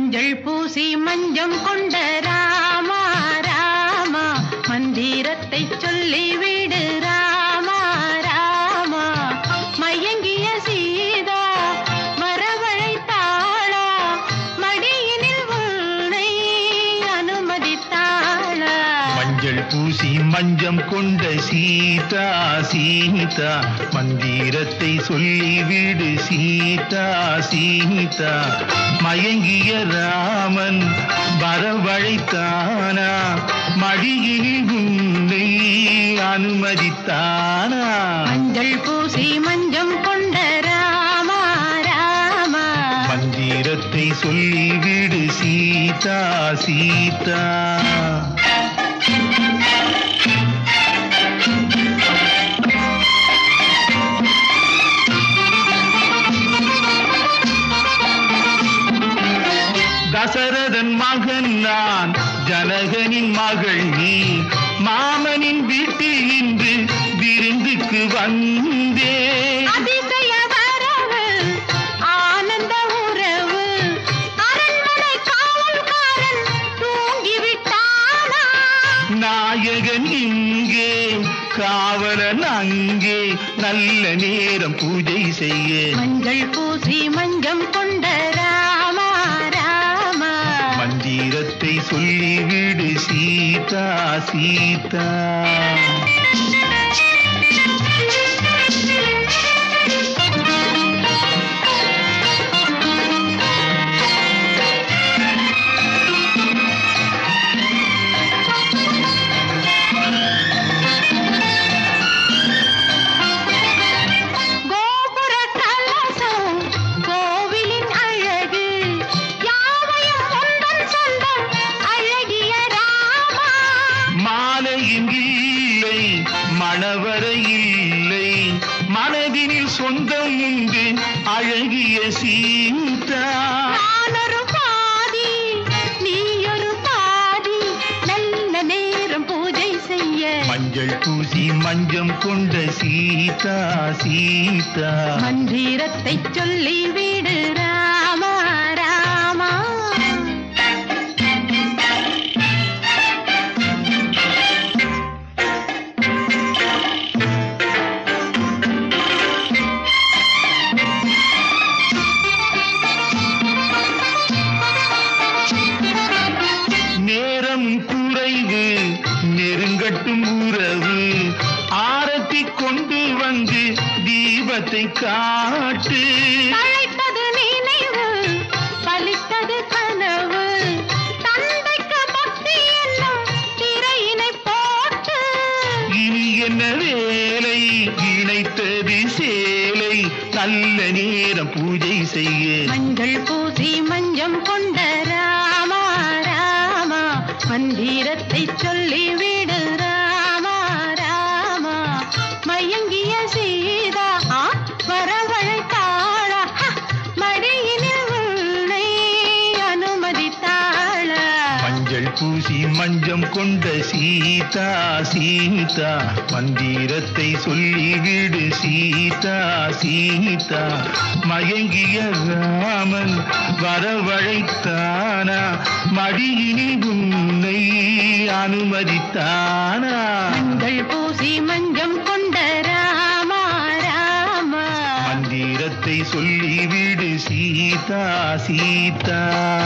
மஞ்சள் பூசி மஞ்சம் கொண்ட ராமா ராமா மந்திரத்தை சொல்லி விடு ராமா ராமா மயங்கிய சீதா மரவழைத்தாளா மடியினில் உன்னை அனுமதித்தாளா மஞ்சள் பூசி மஞ்சம் கொண்ட சீதா சீதா மந்திரத்தை சொல்லிவிடு சீதா சீதா மயங்கிய ராமன் வரவழைத்தானா மடியில் உன்னை அனுமதித்தானா மஞ்சள் பூசி மஞ்சம் கொண்ட ராமா ராமா மந்திரத்தை சொல்லிவிடு சீதா சீதா தசரதன் மகன் நான் ஜனகனின் மகள் நீ மாமனின் வீட்டில் இன்று விருந்துக்கு வந்தே அதிசய வரவு ஆனந்த உறவு அரண்மனை காவல்காரன் தூங்கிவிட்டானா நாயகன் இங்கே காவலன் அங்கே நல்ல நேரம் பூஜை செய்ய மஞ்சள் பூசி மஞ்சம் கொண்ட ராமா ராமா மந்திரத்தை சொல்லிவிடு சீதா சீதா கோபுர கலசம் கோவிலின் அழகு யாவையும் உந்தன் சொந்தம் அழகிய ராமா மாலையின் இல்லை மணவரை இல்லை மனதினில் சொந்தம் உண்டு அழகிய சீதா நானொரு பாதி நீயொரு பாதி நல்ல நேரம் பூஜை செய்ய மஞ்சள் பூசி மஞ்சம் கொண்ட சீதா சீதா மந்திரத்தை சொல்லி விடு ராமா ராமா நேரம் குறைவு நெருங்கட்டும் உறவு ஆரத்தி கொண்டு வந்து தீபத்தை காட்டு அழைத்தது நினைவு பலித்தது கனவு தந்தைக்கு பக்தி என்னும் திரையினை போட்டு இனி என்ன வேலை இணைத்தது சேலை நல்ல நேரம் பூஜை செய்ய மஞ்சள் பூசி மஞ்சம் கொண்ட ராமா ராமா மந்திரத்தை சொல்லி விடு ராமா ராமா மயங்கிய சீதா ஆ, வரவழைத்தாளா ஹ, மடியினில் உன்னை அனுமதித்தாளா மஞ்சள் பூசி மஞ்சம் கொண்ட சீதா சீதா மந்திரத்தை சொல்லிவிடு சீதா சீதா மயங்கிய ராமன் வரவழைத்தானா மடியினில் உன்னை அனுமதித்தானா மஞ்சள் பூசி மஞ்சம் கொண்ட ராமா ராமா மந்திரத்தை சொல்லிவிடு சீதா சீதா